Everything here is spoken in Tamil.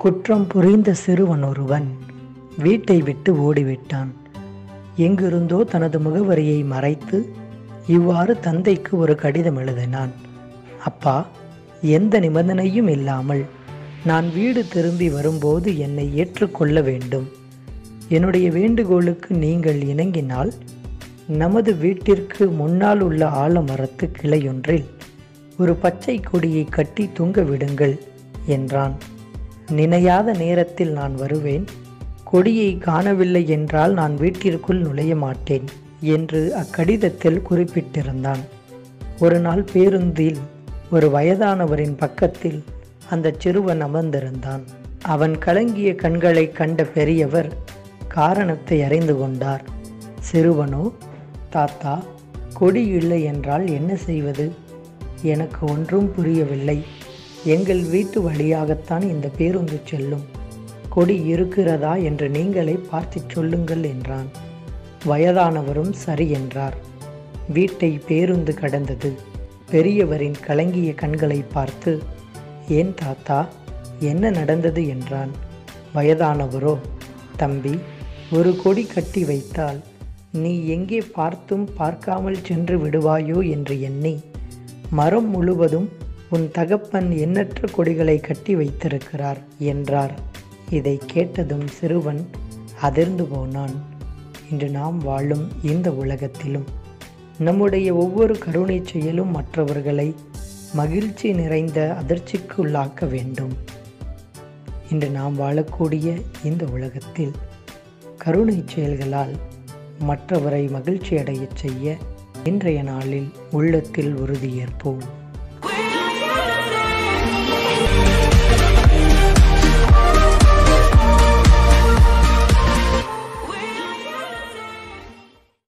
குற்றம் புரிந்த சிறுவன் ஒருவன் வீட்டை விட்டு ஓடிவிட்டான் எங்கிருந்தோ தனது முகவரியை மறைத்து இவ்வாறு தந்தைக்கு ஒரு கடிதம் எழுதினான் அப்பா எந்த நிபந்தனையும் இல்லாமல் நான் வீடு திரும்பி வரும்போது என்னை ஏற்றுக்கொள்ள வேண்டும் என்னுடைய வேண்டுகோளுக்கு நீங்கள் இணங்கினால் நமது வீட்டிற்கு முன்னால் உள்ள ஆலமரத்து கிளையொன்றில் ஒரு பச்சை கொடியை கட்டி தொங்க விடுங்கள் என்றான் நினையாத நேரத்தில் நான் வருவேன் கொடியை காணவில்லை என்றால் நான் வீட்டிற்குள் நுழைய மாட்டேன் என்று அக்கடிதத்தில் குறிப்பிட்டிருந்தான் ஒரு நாள் பேருந்தில் ஒரு வயதானவரின் பக்கத்தில் அந்த சிறுவன் அமர்ந்திருந்தான் அவன் கலங்கிய கண்களை கண்ட பெரியவர் காரணத்தை அறிந்து கொண்டார் சிறுவனோ தாத்தா கொடி இல்லை என்றால் என்ன செய்வது எனக்கு ஒன்றும் புரியவில்லை எங்கள் வீட்டு வழியாகத்தான் இந்த பேருந்து செல்லும் கொடி இருக்கிறதா என்று நீங்களே பார்த்துச் சொல்லுங்கள் என்றான் வயதானவரும் சரி என்றார் வீட்டை பேருந்து கடந்தது பெரியவரின் கலங்கிய கண்களை பார்த்து ஏன் தாத்தா என்ன நடந்தது என்றான் வயதானவரோ தம்பி ஒரு கொடி கட்டி வைத்தால் நீ எங்கே பார்த்தும் பார்க்காமல் சென்று விடுவாயோ என்று எண்ணி மரம் முழுவதும் உன் தகப்பன் எண்ணற்ற கொடிகளை கட்டி வைத்திருக்கிறார் என்றார் இதை கேட்டதும் சிறுவன் அதிர்ந்து போனான் இன்று நாம் வாழும் இந்த உலகத்திலும் நம்முடைய ஒவ்வொரு கருணை செயலும் மற்றவர்களை மகிழ்ச்சி நிறைந்த அதிர்ச்சிக்கு உள்ளாக்க வேண்டும் இன்று நாம் வாழக்கூடிய இந்த உலகத்தில் கருணை செயல்களால் மற்றவரை மகிழ்ச்சி அடையச் செய்ய இன்றைய நாளில் உள்ளத்தில் உறுதியேற்போம்